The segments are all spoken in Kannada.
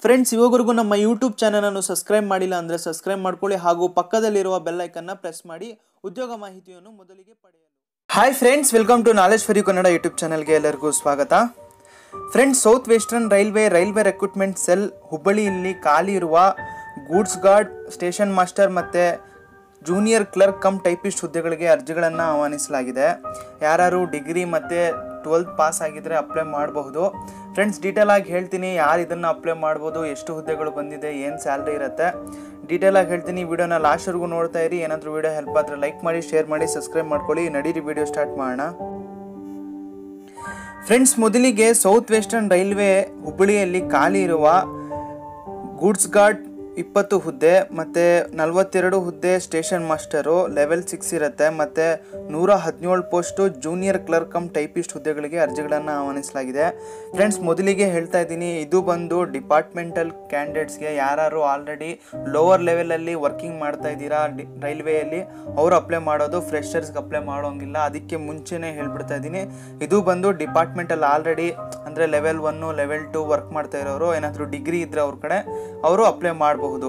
ಫ್ರೆಂಡ್ಸ್ ಇವಾಗವರೆಗೂ ನಮ್ಮ ಯೂಟ್ಯೂಬ್ ಚಾನಲನ್ನು ಸಬ್ಸ್ಕ್ರೈಬ್ ಮಾಡಿಲ್ಲ ಅಂದರೆ ಸಬ್ಸ್ಕ್ರೈಬ್ ಮಾಡ್ಕೊಳ್ಳಿ ಹಾಗೂ ಪಕ್ಕದಲ್ಲಿರುವ ಬೆಲ್ ಐಕನ್ನ ಪ್ರೆಸ್ ಮಾಡಿ ಉದ್ಯೋಗ ಮಾಹಿತಿಯನ್ನು ಮೊದಲಿಗೆ ಪಡೆಯಲು hi friends welcome to knowledge for you Kannada YouTube ಚಾನಲ್ಗೆ ಎಲ್ಲರಿಗೂ ಸ್ವಾಗತ friends south western railway railway recruitment cell ಹುಬ್ಬಳ್ಳಿಯಲ್ಲಿ ಖಾಲಿ ಇರುವ ಗೂಡ್ಸ್ ಗಾರ್ಡ್ ಸ್ಟೇಷನ್ ಮಾಸ್ಟರ್ ಮತ್ತು ಜೂನಿಯರ್ ಕ್ಲರ್ಕ್ ಕಮ್ ಟೈಪಿಸ್ಟ್ ಹುದ್ದೆಗಳಿಗೆ ಅರ್ಜಿಗಳನ್ನು ಆಹ್ವಾನಿಸಲಾಗಿದೆ ಯಾರು ಡಿಗ್ರಿ ಮತ್ತು ಟ್ವೆಲ್ತ್ ಪಾಸ್ ಆಗಿದ್ರೆ ಅಪ್ಲೈ ಮಾಡಬಹುದು ಫ್ರೆಂಡ್ಸ್ ಡೀಟೇಲ್ ಆಗಿ ಹೇಳ್ತೀನಿ ಯಾರು ಇದನ್ನು ಅಪ್ಲೈ ಮಾಡ್ಬೋದು ಎಷ್ಟು ಹುದ್ದೆಗಳು ಬಂದಿದೆ ಏನು ಸ್ಯಾಲ್ರಿ ಇರುತ್ತೆ ಡೀಟೇಲ್ ಆಗಿ ಹೇಳ್ತೀನಿ ವಿಡಿಯೋನ ಲಾಸ್ಟ್ವರೆಗೂ ನೋಡ್ತಾ ಇರಿ ಏನಾದರೂ ವಿಡಿಯೋ ಹೆಲ್ಪ್ ಆದರೆ ಲೈಕ್ ಮಾಡಿ ಶೇರ್ ಮಾಡಿ ಸಬ್ಸ್ಕ್ರೈಬ್ ಮಾಡ್ಕೊಳ್ಳಿ ನಡೀರಿ ವಿಡಿಯೋ ಸ್ಟಾರ್ಟ್ ಮಾಡೋಣ ಫ್ರೆಂಡ್ಸ್ ಮೊದಲಿಗೆ ಸೌತ್ ವೆಸ್ಟರ್ನ್ ರೈಲ್ವೆ ಹುಬ್ಬಳ್ಳಿಯಲ್ಲಿ ಖಾಲಿ ಇರುವ ಗೂಡ್ಸ್ ಗಾರ್ಡ್ ಇಪ್ಪತ್ತು ಹುದ್ದೆ ಮತ್ತು ನಲವತ್ತೆರಡು ಹುದ್ದೆ ಸ್ಟೇಷನ್ ಮಾಸ್ಟರು ಲೆವೆಲ್ ಸಿಕ್ಸ್ ಇರುತ್ತೆ ಮತ್ತು ನೂರ ಹದಿನೇಳು post junior clerk cum typist ಹುದ್ದೆಗಳಿಗೆ ಅರ್ಜಿಗಳನ್ನು ಆಹ್ವಾನಿಸಲಾಗಿದೆ ಫ್ರೆಂಡ್ಸ್ ಮೊದಲಿಗೆ ಹೇಳ್ತಾ ಇದ್ದೀನಿ ಇದು ಬಂದು ಡಿಪಾರ್ಟ್ಮೆಂಟಲ್ ಕ್ಯಾಂಡಿಡೇಟ್ಸ್ಗೆ ಯಾರು ಆಲ್ರೆಡಿ ಲೋವರ್ ಲೆವೆಲಲ್ಲಿ ವರ್ಕಿಂಗ್ ಮಾಡ್ತಾ ಇದ್ದೀರಾ ಡಿ ರೈಲ್ವೆಯಲ್ಲಿ ಅವರು ಅಪ್ಲೈ ಮಾಡೋದು ಫ್ರೆಷರ್ಸ್ಗೆ ಅಪ್ಲೈ ಮಾಡೋಂಗಿಲ್ಲ ಅದಕ್ಕೆ ಮುಂಚೆನೇ ಹೇಳ್ಬಿಡ್ತಾ ಇದ್ದೀನಿ ಇದು ಬಂದು ಡಿಪಾರ್ಟ್ಮೆಂಟಲ್ಲಿ ಆಲ್ರೆಡಿ ಅಂದರೆ level one level two work ಮಾಡ್ತಾ ಇರೋರು ಏನಾದರೂ ಡಿಗ್ರಿ ಇದ್ದರೆ ಅವ್ರ ಕಡೆ ಅವರು ಅಪ್ಲೈ ಮಾಡಬಹುದು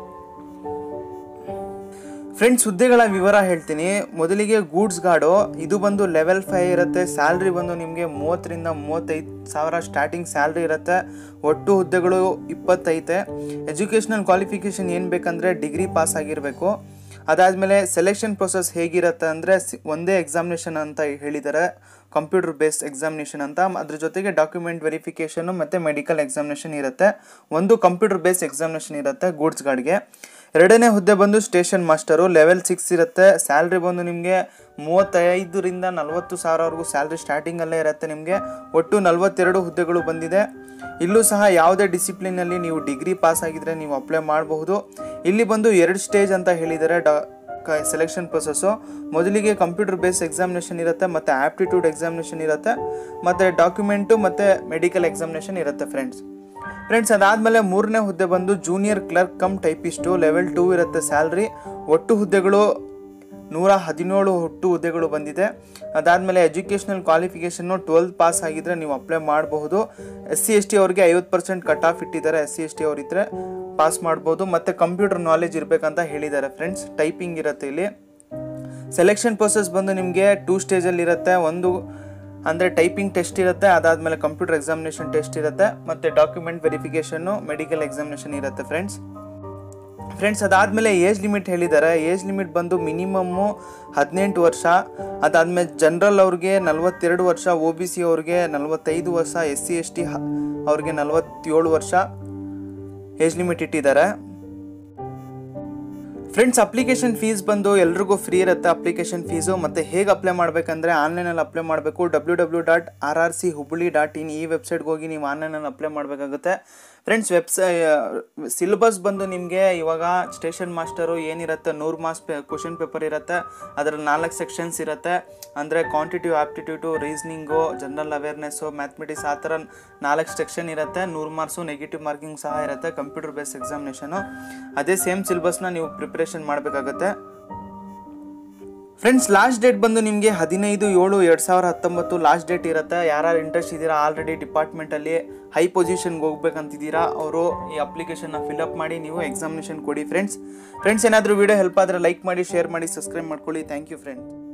ಫ್ರೆಂಡ್ಸ್ ಹುದ್ದೆಗಳ ವಿವರ ಹೇಳ್ತೀನಿ ಮೊದಲಿಗೆ ಗೂಡ್ಸ್ ಗಾರ್ಡು ಇದು ಬಂದು ಲೆವೆಲ್ ಫೈವ್ ಇರುತ್ತೆ ಸ್ಯಾಲ್ರಿ ಬಂದು ನಿಮಗೆ ಮೂವತ್ತರಿಂದ ಮೂವತ್ತೈದು ಸಾವಿರ ಸ್ಟಾರ್ಟಿಂಗ್ ಸ್ಯಾಲ್ರಿ ಇರುತ್ತೆ ಒಟ್ಟು ಹುದ್ದೆಗಳು ಇಪ್ಪತ್ತೈತೆ ಎಜುಕೇಷನಲ್ ಕ್ವಾಲಿಫಿಕೇಷನ್ ಏನು ಬೇಕಂದರೆ ಡಿಗ್ರಿ ಪಾಸ್ ಆಗಿರಬೇಕು ಅದಾದಮೇಲೆ ಸೆಲೆಕ್ಷನ್ ಪ್ರೊಸೆಸ್ ಹೇಗಿರುತ್ತೆ ಅಂದರೆ ಒಂದೇ ಎಕ್ಸಾಮಿನೇಷನ್ ಅಂತ ಹೇಳಿದ್ದಾರೆ ಕಂಪ್ಯೂಟರ್ ಬೇಸ್ಡ್ ಎಕ್ಸಾಮಿನೇಷನ್ ಅಂತ ಅದ್ರ ಜೊತೆಗೆ ಡಾಕ್ಯುಮೆಂಟ್ ವೆರಿಫಿಕೇಷನು ಮತ್ತು ಮೆಡಿಕಲ್ ಎಕ್ಸಾಮಿನೇಷನ್ ಇರುತ್ತೆ ಒಂದು ಕಂಪ್ಯೂಟರ್ ಬೇಸ್ಡ್ ಎಕ್ಸಾಮಿನೇಷನ್ ಇರುತ್ತೆ ಗೂಡ್ಸ್ ಗಾರ್ಡ್ಗೆ ಎರಡನೇ ಹುದ್ದೆ ಬಂದು ಸ್ಟೇಷನ್ ಮಾಸ್ಟರು ಲೆವೆಲ್ ಸಿಕ್ಸ್ ಇರುತ್ತೆ ಸ್ಯಾಲ್ರಿ ಬಂದು ನಿಮಗೆ ಮೂವತ್ತೈದರಿಂದ ನಲವತ್ತು ಸಾವಿರವರೆಗೂ ಸ್ಯಾಲ್ರಿ ಸ್ಟಾರ್ಟಿಂಗಲ್ಲೇ ಇರುತ್ತೆ ನಿಮಗೆ ಒಟ್ಟು ನಲವತ್ತೆರಡು ಹುದ್ದೆಗಳು ಬಂದಿದೆ ಇಲ್ಲೂ ಸಹ ಯಾವುದೇ ಡಿಸಿಪ್ಲಿನಲ್ಲಿ ನೀವು ಡಿಗ್ರಿ ಪಾಸ್ ಆಗಿದ್ರೆ ನೀವು ಅಪ್ಲೈ ಮಾಡಬಹುದು ಇಲ್ಲಿ ಬಂದು ಎರಡು ಸ್ಟೇಜ್ ಅಂತ ಹೇಳಿದ್ದಾರೆ ಡಾ ಸೆಲೆಕ್ಷನ್ ಪ್ರೊಸೆಸ್ಸು ಮೊದಲಿಗೆ ಕಂಪ್ಯೂಟರ್ ಬೇಸ್ಡ್ ಎಕ್ಸಾಮಿನೇಷನ್ ಇರುತ್ತೆ ಮತ್ತು ಆ್ಯಪ್ಟಿಟ್ಯೂಡ್ ಎಕ್ಸಾಮಿನೇಷನ್ ಇರುತ್ತೆ ಮತ್ತು ಡಾಕ್ಯುಮೆಂಟು ಮತ್ತು ಮೆಡಿಕಲ್ ಎಕ್ಸಾಮಿನೇಷನ್ ಇರುತ್ತೆ ಫ್ರೆಂಡ್ಸ್ ಫ್ರೆಂಡ್ಸ್ ಅದಾದಮೇಲೆ ಮೂರನೇ ಹುದ್ದೆ ಬಂದು junior clerk cum typist level two ಇರುತ್ತೆ ಸ್ಯಾಲ್ರಿ ಒಟ್ಟು ಹುದ್ದೆಗಳು ನೂರ ಹದಿನೇಳು ಒಟ್ಟು ಹುದ್ದೆಗಳು ಬಂದಿದೆ ಅದಾದಮೇಲೆ ಎಜುಕೇಷನಲ್ ಕ್ವಾಲಿಫಿಕೇಷನ್ನು ಟ್ವೆಲ್ತ್ ಪಾಸ್ ಆಗಿದ್ದರೆ ನೀವು ಅಪ್ಲೈ ಮಾಡಬಹುದು ಎಸ್ ಸಿ ಎಸ್ ಟಿ ಅವ್ರಿಗೆ ಐವತ್ತು ಪರ್ಸೆಂಟ್ ಕಟ್ ಆಫ್ ಇಟ್ಟಿದ್ದಾರೆ ಎಸ್ ಸಿ ಎಸ್ ಟಿ ಅವರಿದ್ದರೆ ಪಾಸ್ ಮಾಡ್ಬೋದು ಮತ್ತು ಕಂಪ್ಯೂಟರ್ ನಾಲೆಜ್ ಇರಬೇಕಂತ ಹೇಳಿದ್ದಾರೆ ಫ್ರೆಂಡ್ಸ್ ಟೈಪಿಂಗ್ ಇರುತ್ತೆ ಇಲ್ಲಿ ಸೆಲೆಕ್ಷನ್ ಪ್ರೊಸೆಸ್ ಬಂದು ನಿಮಗೆ ಟೂ ಸ್ಟೇಜಲ್ಲಿ ಇರುತ್ತೆ ಒಂದು ಅಂದರೆ ಟೈಪಿಂಗ್ ಟೆಸ್ಟ್ ಇರುತ್ತೆ ಅದಾದಮೇಲೆ ಕಂಪ್ಯೂಟರ್ ಎಕ್ಸಾಮಿನೇಷನ್ ಟೆಸ್ಟ್ ಇರುತ್ತೆ ಮತ್ತು ಡಾಕ್ಯುಮೆಂಟ್ ವೆರಿಫಿಕೇಷನ್ನು ಮೆಡಿಕಲ್ ಎಕ್ಸಾಮಿನೇಷನ್ ಇರುತ್ತೆ ಫ್ರೆಂಡ್ಸ್ ಫ್ರೆಂಡ್ಸ್ ಅದಾದಮೇಲೆ ಏಜ್ ಲಿಮಿಟ್ ಹೇಳಿದ್ದಾರೆ ಏಜ್ ಲಿಮಿಟ್ ಬಂದು ಮಿನಿಮಮ್ಮು ಹದಿನೆಂಟು ವರ್ಷ ಅದಾದಮೇಲೆ ಜನರಲ್ ಅವ್ರಿಗೆ ನಲವತ್ತೆರಡು ವರ್ಷ ಒ ಬಿ ಸಿ ಅವ್ರಿಗೆ ನಲವತ್ತೈದು ವರ್ಷ ಎಸ್ ಸಿ ಎಸ್ ಟಿ ಅವ್ರಿಗೆ ನಲವತ್ತೇಳು ವರ್ಷ ಏಜ್ ಲಿಮಿಟ್ ಇಟ್ಟಿದ್ದಾರೆ ಫ್ರೆಂಡ್ಸ್ ಅಪ್ಲಿಕೇಶನ್ ಫೀಸ್ ಬಂದು ಎಲ್ರಿಗೂ ಫ್ರೀ ಇರುತ್ತೆ ಅಪ್ಲಿಕೇಶನ್ ಫೀಸು ಮತ್ತು ಹೇಗೆ ಅಪ್ಲೈ ಮಾಡಬೇಕಂದ್ರೆ ಆನ್ಲೈನಲ್ಲಿ ಅಪ್ಲೈ ಮಾಡಬೇಕು W W dot R R C Hubballi dot in ಈ ವೆಬ್ಸೈಟ್ಗೆ ಹೋಗಿ ನೀವು ಆನ್ಲೈನಲ್ಲಿ ಅಪ್ಲೈ ಮಾಡಬೇಕಾಗುತ್ತೆ ಫ್ರೆಂಡ್ಸ್ ವೆಬ್ಸೈ ಸಿಲೆಬಸ್ ಬಂದು ನಿಮಗೆ ಇವಾಗ ಸ್ಟೇಷನ್ ಮಾಸ್ಟರು ಏನಿರುತ್ತೆ ನೂರು ಮಾರ್ಕ್ಸ್ ಪೇ ಕ್ವಶನ್ ಪೇಪರ್ ಇರುತ್ತೆ ಅದರಲ್ಲಿ ನಾಲ್ಕು ಸೆಕ್ಷನ್ಸ್ ಇರುತ್ತೆ ಅಂದರೆ quantitative aptitude reasoning general awareness mathematics ಆ ಥರ ನಾಲ್ಕು ಸೆಕ್ಷನ್ ಇರುತ್ತೆ ನೂರು ಮಾರ್ಕ್ಸು ನೆಗೆಟಿವ್ ಮಾರ್ಕಿಂಗ್ ಸಹ ಇರುತ್ತೆ ಕಂಪ್ಯೂಟರ್ ಬೇಸ್ಡ್ ಎಕ್ಸಾಮಿನೇಷನು ಅದೇ ಸೇಮ್ ಸಿಲೆಬಸ್ನ ನೀವು ಪ್ರಿಪ್ರೇಷನ್ ಮಾಡಬೇಕಾಗತ್ತೆ ಫ್ರೆಂಡ್ಸ್ ಲಾಸ್ಟ್ ಡೇಟ್ ಬಂದು ನಿಮಗೆ ಹದಿನೈದು ಏಳು ಎರಡು ಸಾವಿರ ಹತ್ತೊಂಬತ್ತು ಲಾಸ್ಟ್ ಡೇಟ್ ಇರುತ್ತೆ ಯಾರು ಇಂಟ್ರೆಸ್ಟ್ ಇದ್ದೀರಾ ಆಲ್ರೆಡಿ ಡಿಪಾರ್ಟ್ಮೆಂಟಲ್ಲಿ ಹೈ ಪೊಸಿಷನ್ಗೆ ಹೋಗ್ಬೇಕಂತಿದ್ದೀರಾ ಅವರು ಈ ಅಪ್ಲಿಕೇಶನ್ನ ಫಿಲಪ್ ಮಾಡಿ ನೀವು ಎಕ್ಸಾಮಿನೇಷನ್ ಕೊಡಿ ಫ್ರೆಂಡ್ಸ್ ಫ್ರೆಂಡ್ಸ್ ಏನಾದರೂ ವೀಡಿಯೋ ಹೆಲ್ಪ್ ಆದರೆ ಲೈಕ್ ಮಾಡಿ ಶೇರ್ ಮಾಡಿ ಸಬ್ಸ್ಕ್ರೈಬ್ ಮಾಡ್ಕೊಳ್ಳಿ ಥ್ಯಾಂಕ್ ಯು ಫ್ರೆಂಡ್ಸ್